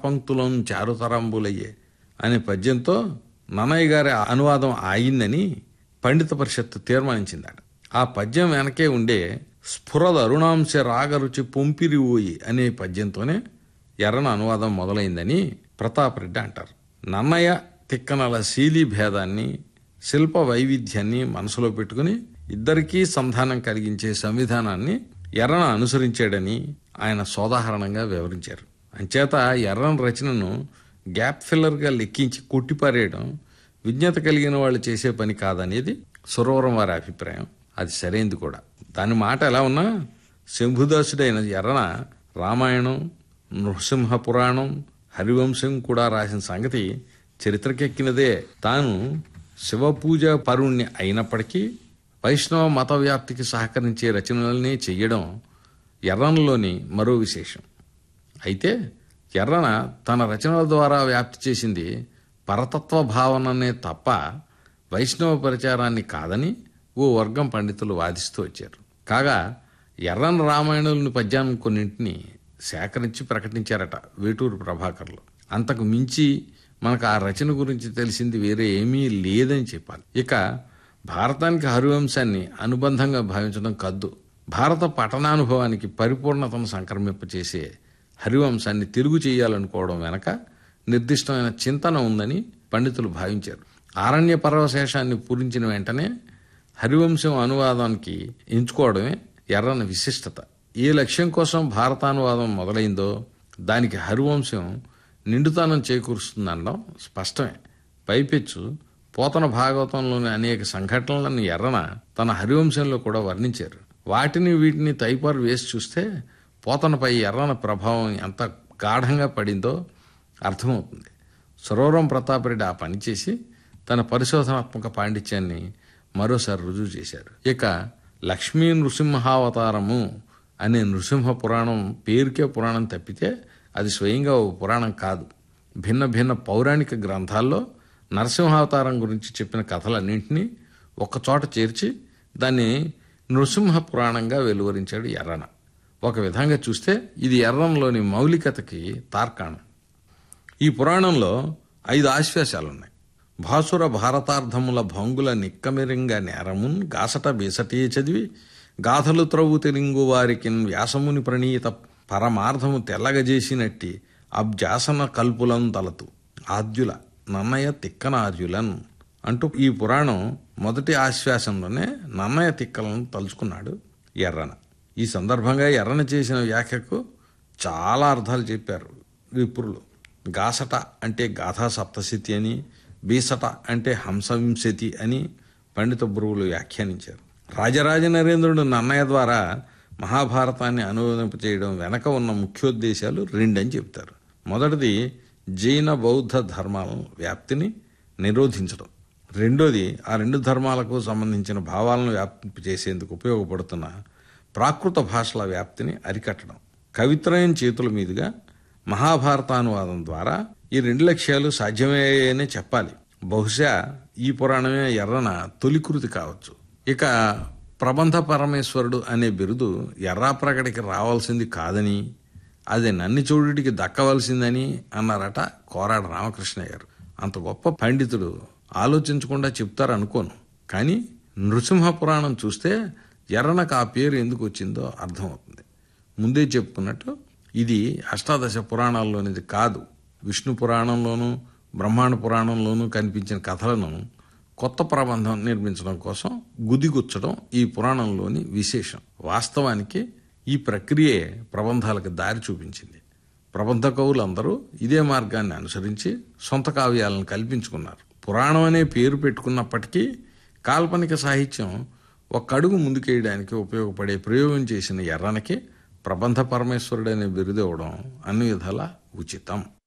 పంక్తులం చారుతరంబులయ్యే అనే పద్యంతో నన్నయ్య గారి అనువాదం ఆయిందని పండిత పరిషత్తు తీర్మానించిందట ఆ పద్యం వెనకే ఉండే స్ఫురద అరుణాంశ రాగరుచి పొంపిరి ఊయి అనే పద్యంతోనే ఎర్రన అనువాదం మొదలైందని ప్రతాపరెడ్డి అంటారు నన్నయ్య తిక్కనల శీలి భేదాన్ని శిల్ప వైవిధ్యాన్ని మనసులో పెట్టుకుని ఇద్దరికీ సంధానం కలిగించే సంవిధానాన్ని ఎర్రన అనుసరించాడని ఆయన సోదాహరణంగా వివరించారు అంచేత ఎర్రన రచనను గ్యాప్ ఫిల్లర్గా లెక్కించి కొట్టిపారేయడం విజ్ఞత కలిగిన వాళ్ళు చేసే పని కాదనేది సురవరం వారి అభిప్రాయం అది సరైంది కూడా దాని మాట ఎలా ఉన్నా శంభుదాసుడైన ఎర్రన రామాయణం నృసింహ పురాణం హరివంశం కూడా రాసిన సంగతి చరిత్రకెక్కినదే తాను శివపూజ పరుణ్ణి అయినప్పటికీ వైష్ణవ మత వ్యాప్తికి సహకరించే రచనలనే చెయ్యడం ఎర్రనలోని మరో విశేషం అయితే ఎర్రన తన రచనల ద్వారా వ్యాప్తి చేసింది పరతత్వ భావననే తప్ప వైష్ణవ ప్రచారాన్ని కాదని ఓ వర్గం పండితులు వాదిస్తూ వచ్చారు కాగా ఎర్రన రామాయణులని పద్యాలను కొన్నింటిని సేకరించి ప్రకటించారట వేటూరు ప్రభాకర్లు అంతకు మించి మనకు ఆ రచన గురించి తెలిసింది వేరే ఏమీ లేదని చెప్పాలి ఇక భారతానికి హరివంశాన్ని అనుబంధంగా భావించడం కద్దు భారత పఠనానుభవానికి పరిపూర్ణతను సంక్రమింపచేసే హరివంశాన్ని తిరుగు చేయాలనుకోవడం వెనక నిర్దిష్టమైన చింతన ఉందని పండితులు భావించారు ఆరణ్య పర్వశేషాన్ని పూరించిన వెంటనే హరివంశం అనువాదానికి ఎంచుకోవడమే ఎర్రన విశిష్టత ఏ లక్ష్యం కోసం భారతానువాదం మొదలైందో దానికి హరివంశం నిండుతనం చేకూరుస్తుందనడం స్పష్టమే పైపెచ్చు పోతన భాగవతంలోని అనేక సంఘటనలను ఎర్రన తన హరివంశంలో కూడా వర్ణించారు వాటిని వీటిని తైపారు వేసి చూస్తే పోతనపై ఎర్రన ప్రభావం ఎంత గాఢంగా పడిందో అర్థమవుతుంది సురవరం ప్రతాపరెడ్డి ఆ పని చేసి తన పరిశోధనాత్మక పాండిత్యాన్ని మరోసారి రుజువు చేశారు ఇక లక్ష్మీ నృసింహావతారము అనే నృసింహ పురాణం పేరుకే పురాణం తప్పితే అది స్వయంగా ఓ పురాణం కాదు భిన్న భిన్న పౌరాణిక గ్రంథాల్లో నరసింహావతారం గురించి చెప్పిన కథలన్నింటినీ ఒకచోట చేర్చి దాన్ని నృసింహ పురాణంగా వెలువరించాడు ఎర్రన ఒక విధంగా చూస్తే ఇది ఎర్రంలోని మౌలికతకి తార్కాణం ఈ పురాణంలో ఐదు ఆశ్వాసాలున్నాయి భాసుర భారతార్థముల భంగుల నిక్కమిరింగ నేరమున్ గాసట బేసటే చదివి గాథలు త్రవ్వు తెలుగు వారికి వ్యాసముని ప్రణీత పరమార్థము తెల్లగజేసినట్టి అబ్జాసన కల్పులం తలతు ఆద్యుల నన్నయ తిక్కనార్యులన్ అంటూ ఈ పురాణం మొదటి ఆశ్వాసంలోనే నన్నయ తిక్కలను తలుచుకున్నాడు ఎర్రన ఈ సందర్భంగా ఎర్రన చేసిన వ్యాఖ్యకు చాలా అర్థాలు చెప్పారు విప్రులు గాసట అంటే గాథా సప్తశతి అని బీసట అంటే హంసవింశతి అని పండిత గురువులు వ్యాఖ్యానించారు రాజరాజ నరేంద్రుడు నన్నయ్య ద్వారా మహాభారతాన్ని అనువదింపచేయడం వెనక ఉన్న ముఖ్యోద్దేశాలు రెండని చెప్తారు మొదటిది జైన బౌద్ధ ధర్మాల వ్యాప్తిని నిరోధించడం రెండోది ఆ రెండు ధర్మాలకు సంబంధించిన భావాలను వ్యాప్తి చేసేందుకు ఉపయోగపడుతున్న ప్రాకృత భాషల వ్యాప్తిని అరికట్టడం కవిత్రయం చేతుల మీదుగా మహాభారతానువాదం ద్వారా ఈ రెండు లక్ష్యాలు సాధ్యమయ్యాయనే చెప్పాలి బహుశా ఈ పురాణమే ఎర్రన తొలికృతి కావచ్చు ఇక ప్రబంధ పరమేశ్వరుడు అనే బిరుదు ఎర్రాప్రగడికి రావాల్సింది కాదని అది నన్ను చూడుడికి దక్కవలసిందని అన్నారట కోరాడ రామకృష్ణ గారు అంత గొప్ప పండితుడు ఆలోచించకుండా చెప్తారనుకోను కానీ నృసింహ పురాణం చూస్తే ఎర్రనకు ఆ పేరు ఎందుకు వచ్చిందో అర్థమవుతుంది ముందే చెప్పుకున్నట్టు ఇది అష్టాదశ పురాణాల్లోనిది కాదు విష్ణు పురాణంలోనూ బ్రహ్మాండ పురాణంలోనూ కనిపించిన కథలను కొత్త ప్రబంధం నిర్మించడం కోసం గుదిగుచ్చడం ఈ పురాణంలోని విశేషం వాస్తవానికి ఈ ప్రక్రియే ప్రబంధాలకు దారి చూపించింది ప్రబంధ కవులందరూ ఇదే మార్గాన్ని అనుసరించి సొంత కావ్యాలను కల్పించుకున్నారు పురాణం అనే పేరు పెట్టుకున్నప్పటికీ కాల్పనిక సాహిత్యం ఒక అడుగు ముందుకేయడానికి ఉపయోగపడే ప్రయోగం చేసిన ఎర్రనకి ప్రబంధ పరమేశ్వరుడనే బిరుదు ఇవ్వడం అన్ని విధాలా ఉచితం